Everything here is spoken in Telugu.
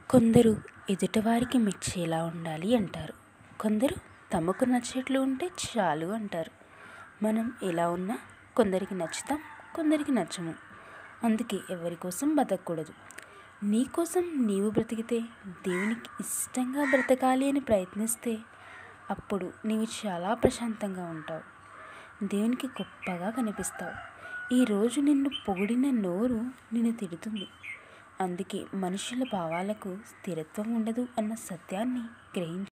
కొందరు ఎదుటివారికి మెచ్చేలా ఉండాలి అంటారు కొందరు తమకు నచ్చేట్లు ఉంటే చాలు అంటారు మనం ఎలా ఉన్నా కొందరికి నచ్చుతాం కొందరికి నచ్చము అందుకే ఎవరి కోసం బతకూడదు నీ కోసం నీవు బ్రతికితే దేవునికి ఇష్టంగా బ్రతకాలి అని ప్రయత్నిస్తే అప్పుడు నీవు చాలా ప్రశాంతంగా ఉంటావు దేవునికి గొప్పగా కనిపిస్తావు ఈరోజు నిన్ను పొగిడిన నోరు నిన్ను తిడుతుంది అందుకే మనుషుల భావాలకు స్థిరత్వం ఉండదు అన్న సత్యాన్ని గ్రహించు